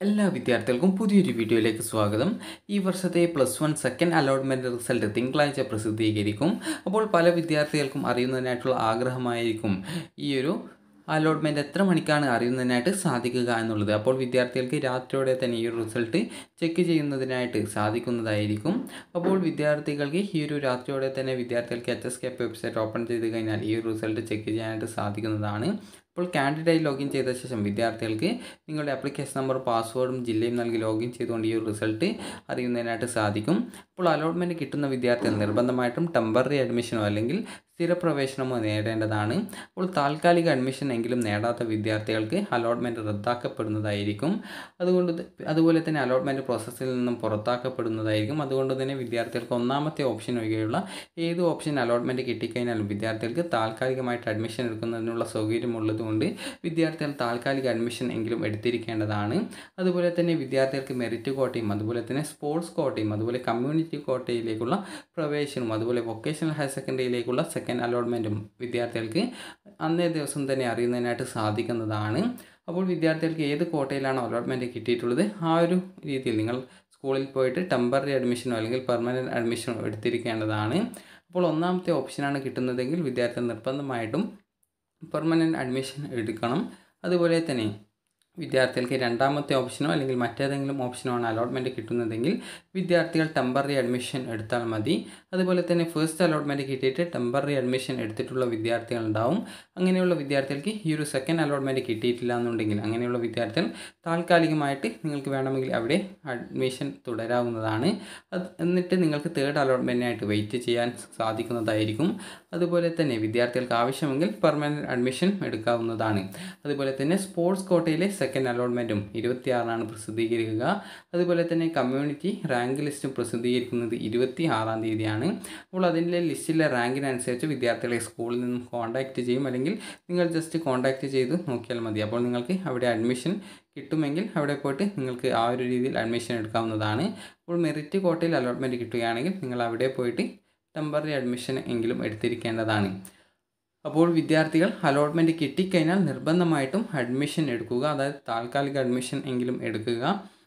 എല്ലാ വിദ്യാർത്ഥികൾക്കും പുതിയൊരു വീഡിയോയിലേക്ക് സ്വാഗതം ഈ വർഷത്തെ plus one second allotment result തിങ്കളാഴ്ച പ്രസിദ്ധീകരിക്കും അപ്പോൾ പല വിദ്യാർത്ഥികൾക്കും അറിയുന്നതിനായിട്ടുള്ള ആഗ്രഹമായിരിക്കും ഈ ഒരു അലോട്ട്മെൻറ്റ് എത്ര മണിക്കാണ് അറിയുന്നതിനായിട്ട് സാധിക്കുക എന്നുള്ളത് അപ്പോൾ വിദ്യാർത്ഥികൾക്ക് രാത്രിയോടെ തന്നെ ഈ ഒരു റിസൾട്ട് ചെക്ക് ചെയ്യുന്നതിനായിട്ട് സാധിക്കുന്നതായിരിക്കും അപ്പോൾ വിദ്യാർത്ഥികൾക്ക് ഈ ഒരു രാത്രിയോടെ തന്നെ വിദ്യാർത്ഥികൾക്ക് H S cap website open ചെയ്ത് കഴിഞ്ഞാൽ ഈ ഒരു റിസൾട്ട് ചെക്ക് ചെയ്യാനായിട്ട് സാധിക്കുന്നതാണ് അപ്പോൾ കാൻഡിഡേറ്റ് ലോഗിൻ ചെയ്ത ശേഷം വിദ്യാർത്ഥികൾക്ക് നിങ്ങളുടെ ആപ്ലിക്കേഷൻ നമ്പർ പാസ്വേഡും ജില്ലയും നൽകി ലോഗിൻ ചെയ്തുകൊണ്ട് ഈ ഒരു റിസൾട്ട് അറിയുന്നതിനായിട്ട് സാധിക്കും അപ്പോൾ അലോട്ട്മെൻറ്റ് കിട്ടുന്ന വിദ്യാർത്ഥികൾ നിർബന്ധമായിട്ടും ടെമ്പററി അഡ്മിഷനോ അല്ലെങ്കിൽ സ്ഥിരപ്രവേശനമോ നേടേണ്ടതാണ് അപ്പോൾ താൽക്കാലിക അഡ്മിഷൻ എങ്കിലും നേടാത്ത വിദ്യാർത്ഥികൾക്ക് അലോട്ട്മെൻറ്റ് റദ്ദാക്കപ്പെടുന്നതായിരിക്കും അതുകൊണ്ട് ത- അതുപോലെ തന്നെ അലോട്ട്മെൻറ്റ് പ്രോസസ്സിൽ നിന്നും പുറത്താക്കപ്പെടുന്നതായിരിക്കും അതുകൊണ്ട് തന്നെ വിദ്യാർത്ഥികൾക്ക് ഒന്നാമത്തെ ഓപ്ഷൻ ഒഴികെയുള്ള ഏത് ഓപ്ഷൻ അലോട്ട്മെൻറ്റ് കിട്ടിക്കഴിഞ്ഞാലും വിദ്യാർത്ഥികൾക്ക് താൽക്കാലികമായിട്ട് അഡ്മിഷൻ എടുക്കുന്നതിനുള്ള സൗകര്യമുള്ളതുകൊണ്ട് വിദ്യാർത്ഥികൾ താൽക്കാലിക അഡ്മിഷൻ എങ്കിലും എടുത്തിരിക്കേണ്ടതാണ് അതുപോലെ തന്നെ വിദ്യാർത്ഥികൾക്ക് മെറിറ്റ് കോട്ടയും അതുപോലെ തന്നെ സ്പോർട്സ് കോട്ടയും അതുപോലെ കമ്മ്യൂണിറ്റി കോട്ടയിലേക്കുള്ള പ്രവേശനവും അതുപോലെ വൊക്കേഷണൽ ഹയർ സെക്കൻഡറിയിലേക്കുള്ള സെക്കൻഡ് അലോട്ട്മെൻറ്റും വിദ്യാർത്ഥികൾക്ക് അന്നേ ദിവസം തന്നെ അറിയുന്നതിനായിട്ട് സാധിക്കുന്നതാണ് അപ്പോൾ വിദ്യാർത്ഥികൾക്ക് ഏത് കോട്ടയിലാണോ അലോട്ട്മെൻറ്റ് കിട്ടിയിട്ടുള്ളത് ആ ഒരു രീതിയിൽ നിങ്ങൾ സ്കൂളിൽ പോയിട്ട് ടെമ്പററി അഡ്മിഷനോ അല്ലെങ്കിൽ പെർമനൻറ്റ് അഡ്മിഷനോ എടുത്തിരിക്കേണ്ടതാണ് അപ്പോൾ ഒന്നാമത്തെ ഓപ്ഷനാണ് കിട്ടുന്നതെങ്കിൽ വിദ്യാർത്ഥികൾ നിർബന്ധമായിട്ടും പെർമനൻറ്റ് അഡ്മിഷൻ എടുക്കണം അതുപോലെ തന്നെ വിദ്യാർത്ഥികൾക്ക് രണ്ടാമത്തെ ഓപ്ഷനോ അല്ലെങ്കിൽ മറ്റേതെങ്കിലും ഓപ്ഷനോ ആണ് അലോട്ട്മെൻറ്റ് കിട്ടുന്നതെങ്കിൽ വിദ്യാർത്ഥികൾ ടെമ്പററി അഡ്മിഷൻ എടുത്താൽ മതി അതുപോലെ തന്നെ ഫസ്റ്റ് അലോട്ട്മെൻറ്റ് കിട്ടിയിട്ട് ടെമ്പററി അഡ്മിഷൻ എടുത്തിട്ടുള്ള വിദ്യാർത്ഥികൾ ഉണ്ടാവും അങ്ങനെയുള്ള വിദ്യാർത്ഥികൾക്ക് ഈ ഒരു സെക്കൻഡ് അലോട്ട്മെൻറ്റ് കിട്ടിയിട്ടില്ല എന്നുണ്ടെങ്കിൽ അങ്ങനെയുള്ള വിദ്യാർത്ഥികൾ താൽക്കാലികമായിട്ട് നിങ്ങൾക്ക് വേണമെങ്കിൽ അവിടെ അഡ്മിഷൻ തുടരാവുന്നതാണ് അത് എന്നിട്ട് നിങ്ങൾക്ക് തേർഡ് അലോട്ട്മെൻറ്റിനായിട്ട് വെയിറ്റ് ചെയ്യാൻ സാധിക്കുന്നതായിരിക്കും അതുപോലെ തന്നെ വിദ്യാർത്ഥികൾക്ക് ആവശ്യമെങ്കിൽ പെർമനൻറ്റ് അഡ്മിഷൻ എടുക്കാവുന്നതാണ് അതുപോലെ തന്നെ സ്പോർട്സ് കോട്ടയിലെ സെക്കൻഡ് അലോട്ട്മെൻറ്റും ഇരുപത്തിയാറിനാണ് പ്രസിദ്ധീകരിക്കുക അതുപോലെ തന്നെ കമ്മ്യൂണിറ്റി റാങ്ക് ലിസ്റ്റും പ്രസിദ്ധീകരിക്കുന്നത് ഇരുപത്തി ആറാം തീയതിയാണ് അപ്പോൾ അതിൻ്റെ ലിസ്റ്റിലെ റാങ്കിനനുസരിച്ച് വിദ്യാർത്ഥികളെ സ്കൂളിൽ നിന്നും കോൺടാക്റ്റ് ചെയ്യും അല്ലെങ്കിൽ നിങ്ങൾ ജസ്റ്റ് കോൺടാക്റ്റ് ചെയ്ത് നോക്കിയാൽ മതി അപ്പോൾ നിങ്ങൾക്ക് അവിടെ അഡ്മിഷൻ കിട്ടുമെങ്കിൽ അവിടെ പോയിട്ട് നിങ്ങൾക്ക് ആ ഒരു രീതിയിൽ അഡ്മിഷൻ എടുക്കാവുന്നതാണ് അപ്പോൾ മെറിറ്റ് കോട്ടയിൽ അലോട്ട്മെൻറ്റ് കിട്ടുകയാണെങ്കിൽ നിങ്ങൾ അവിടെ പോയിട്ട് ടെമ്പററി അഡ്മിഷൻ എങ്കിലും എടുത്തിരിക്കേണ്ടതാണ് അപ്പോൾ വിദ്യാർത്ഥികൾ അലോട്ട്മെൻറ്റ് കിട്ടിക്കഴിഞ്ഞാൽ നിർബന്ധമായിട്ടും അഡ്മിഷൻ എടുക്കുക അതായത് താൽക്കാലിക അഡ്മിഷൻ എങ്കിലും എടുക്കുക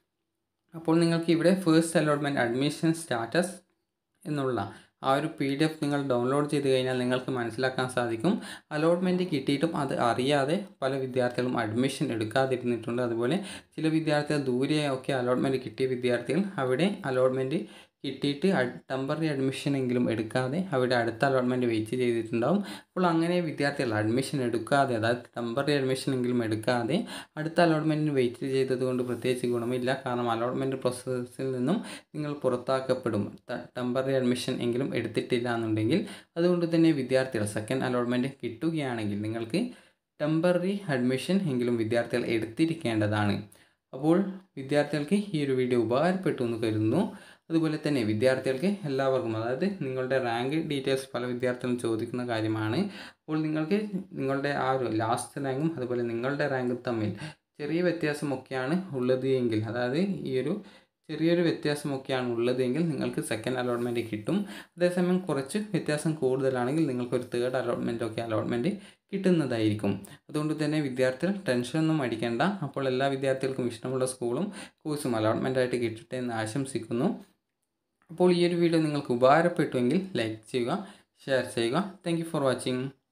അപ്പോൾ നിങ്ങൾക്ക് ഇവിടെ ഫേസ്റ്റ് അലോട്ട്മെൻറ്റ് അഡ്മിഷൻ സ്റ്റാറ്റസ് എന്നുള്ള ആ ഒരു പി ഡി എഫ് നിങ്ങൾ ഡൗൺലോഡ് ചെയ്ത് കഴിഞ്ഞാൽ നിങ്ങൾക്ക് മനസ്സിലാക്കാൻ സാധിക്കും അലോട്ട്മെൻറ്റ് കിട്ടിയിട്ടും അത് അറിയാതെ പല വിദ്യാർത്ഥികളും അഡ്മിഷൻ എടുക്കാതിരുന്നിട്ടുണ്ട് അതുപോലെ ചില വിദ്യാർത്ഥികൾ ദൂരെയൊക്കെ അലോട്ട്മെൻറ്റ് കിട്ടിയ വിദ്യാർത്ഥികൾ അവിടെ അലോട്ട്മെൻറ്റ് കിട്ടിയിട്ട് ടെമ്പററി അഡ്മിഷൻ എങ്കിലും എടുക്കാതെ അവിടെ അടുത്ത അലോട്ട്മെൻറ്റ് വെയിറ്റ് ചെയ്തിട്ടുണ്ടാവും അപ്പോൾ അങ്ങനെ വിദ്യാർത്ഥികൾ അഡ്മിഷൻ എടുക്കാതെ അതായത് ടെമ്പററി അഡ്മിഷൻ എങ്കിലും എടുക്കാതെ അടുത്ത അലോട്ട്മെൻറ്റിന് വെയിറ്റ് ചെയ്തത് കൊണ്ട് പ്രത്യേകിച്ച് ഗുണമില്ല കാരണം അലോട്ട്മെൻറ്റ് പ്രോസസ്സിൽ നിന്നും നിങ്ങൾ പുറത്താക്കപ്പെടും ടെമ്പററി അഡ്മിഷൻ എങ്കിലും എടുത്തിട്ടില്ല എന്നുണ്ടെങ്കിൽ അതുകൊണ്ട് തന്നെ വിദ്യാർത്ഥികൾ സെക്കൻഡ് അലോട്ട്മെൻറ്റ് കിട്ടുകയാണെങ്കിൽ നിങ്ങൾക്ക് ടെമ്പററി അഡ്മിഷൻ എങ്കിലും വിദ്യാർത്ഥികൾ എടുത്തിരിക്കേണ്ടതാണ് അപ്പോൾ വിദ്യാർത്ഥികൾക്ക് ഈ ഒരു വീഡിയോ ഉപകാരപ്പെട്ടു എന്ന് കരുതുന്നു അതുപോലെ തന്നെ വിദ്യാർത്ഥികൾക്ക് എല്ലാവർക്കും അതായത് നിങ്ങളുടെ റാങ്ക് ഡീറ്റെയിൽസ് പല വിദ്യാർത്ഥികളും ചോദിക്കുന്ന കാര്യമാണ് അപ്പോൾ നിങ്ങൾക്ക് നിങ്ങളുടെ ആ ഒരു ലാസ്റ്റ് റാങ്കും അതുപോലെ നിങ്ങളുടെ റാങ്കും തമ്മിൽ ചെറിയ വ്യത്യാസമൊക്കെയാണ് ഉള്ളത് എങ്കിൽ അതായത് ഈ ഒരു ചെറിയൊരു വ്യത്യാസമൊക്കെയാണ് ഉള്ളതെങ്കിൽ നിങ്ങൾക്ക് സെക്കൻഡ് അലോട്ട്മെൻറ്റ് കിട്ടും അതേസമയം കുറച്ച് വ്യത്യാസം കൂടുതലാണെങ്കിൽ നിങ്ങൾക്കൊരു തേർഡ് അലോട്ട്മെൻ്റ് ഒക്കെ അലോട്ട്മെൻറ്റ് കിട്ടുന്നതായിരിക്കും അതുകൊണ്ട് തന്നെ വിദ്യാർത്ഥികൾ ടെൻഷനൊന്നും അടിക്കേണ്ട അപ്പോൾ എല്ലാ വിദ്യാർത്ഥികൾക്കും ഇഷ്ടമുള്ള സ്കൂളും കോഴ്സും അലോട്ട്മെൻ്റ് ആയിട്ട് കിട്ടട്ടെ എന്ന് ആശംസിക്കുന്നു അപ്പോൾ ഈ ഒരു വീഡിയോ നിങ്ങൾക്ക് ഉപകാരപ്പെട്ടുവെങ്കിൽ ലൈക്ക് ചെയ്യുക ഷെയർ ചെയ്യുക താങ്ക് ഫോർ വാച്ചിങ്